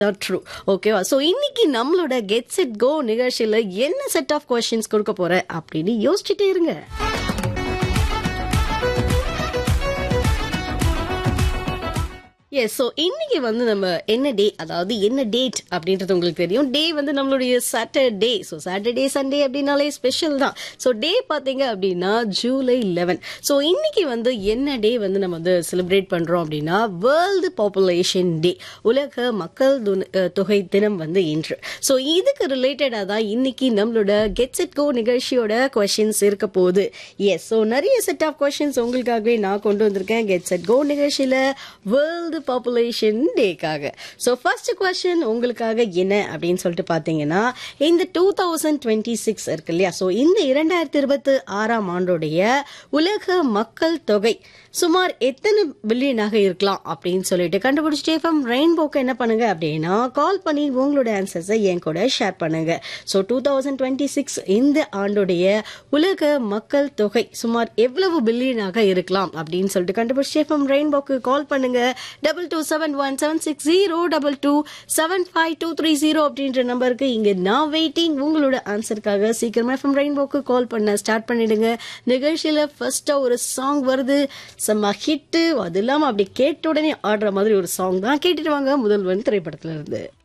true ஓகேவா so இன்னைக்கு நம்மளோட கெட் செட் கோ நிகழ்ச்சியில் என்ன செட் ஆஃப் கொஸ்டின்ஸ் கொடுக்க போற அப்படின்னு யோசிச்சுட்டே இருங்க எஸ் ஸோ இன்னைக்கு வந்து நம்ம என்ன டே அதாவது என்ன டேட் அப்படின்றது உங்களுக்கு தெரியும் டே வந்து நம்மளுடைய சாட்டர்டே ஸோ சாட்டர்டே சண்டே அப்படின்னாலே ஸ்பெஷல் தான் ஸோ டே பார்த்தீங்க அப்படின்னா ஜூலை லெவன் ஸோ இன்னைக்கு வந்து என்ன டே வந்து நம்ம வந்து செலிப்ரேட் பண்ணுறோம் அப்படின்னா வேர்ல்டு பாப்புலேஷன் டே உலக மக்கள் துன- அஹ், தொகை தினம் வந்து இன்று ஸோ இதுக்கு ரிலேட்டடாக தான் இன்னைக்கு நம்மளோட கெட் செட் கோ நிகழ்ச்சியோட கொஷின்ஸ் இருக்க போகுது எஸ் ஸோ நிறைய செட் ஆஃப் கொஷின்ஸ் உங்களுக்காகவே நான் கொண்டு வந்திருக்கேன் கெட் செட் கோ நிகழ்ச்சியில் வேர்ல்டு பாப்புலேஷன் டேக்காக ஸோ ஃபர்ஸ்ட் கொஸ்டின் உங்களுக்காக என்ன அப்படின்னு சொல்லிட்டு பார்த்தீங்கன்னா இந்த டூ தௌசண்ட் டுவெண்ட்டி சிக்ஸ் இருக்கு இல்லையா ஸோ இந்த இரண்டாயிரத்தி இருபத்தி ஆறாம் ஆண்டுடைய உலக மக்கள் தொகை சுமார் எத்தனை பில்லியனாக இருக்கலாம் அப்படின்னு சொல்லிட்டு கண்டுபிடிச்சிட்டு ஃப்ரம் ரெயின்போக்கு என்ன பண்ணுங்க அப்படின்னா கால் பண்ணி உங்களோட ஆன்சர்ஸை என் கூட ஷேர் பண்ணுங்க so two thousand twenty six இந்த ஆண்டுடைய உலக மக்கள் தொகை சுமார் எவ்வளவு பில்லியனாக இருக்கலாம் அப்படின்னு சொல்லிட்டு கண்டுபிடிச்சிட்டு ஃப்ரம் ரெயின்போக்கு கால் பண்ணுங்க double two seven one seven six zero double two seven five two three zero அப்படின்ற நம்பருக்கு இங்க நான் வெயிட்டிங் உங்களோட ஆன்சருக்காக சீக்கிரமா ஃப்ரம் ரெயின்போக்கு கால் பண்ண ஸ்டார்ட் பண்ணிடுங்க நிகழ்ச்சியில ஃபர்ஸ்டா ஒரு சாங் வருது செம்ம ஹிட்டு அது இல்லாம அப்படி கேட்ட உடனே ஆடுற மாதிரி ஒரு சாங் தான் கேட்டுட்டு வாங்க முதல்வன் திரைப்படத்துல இருந்து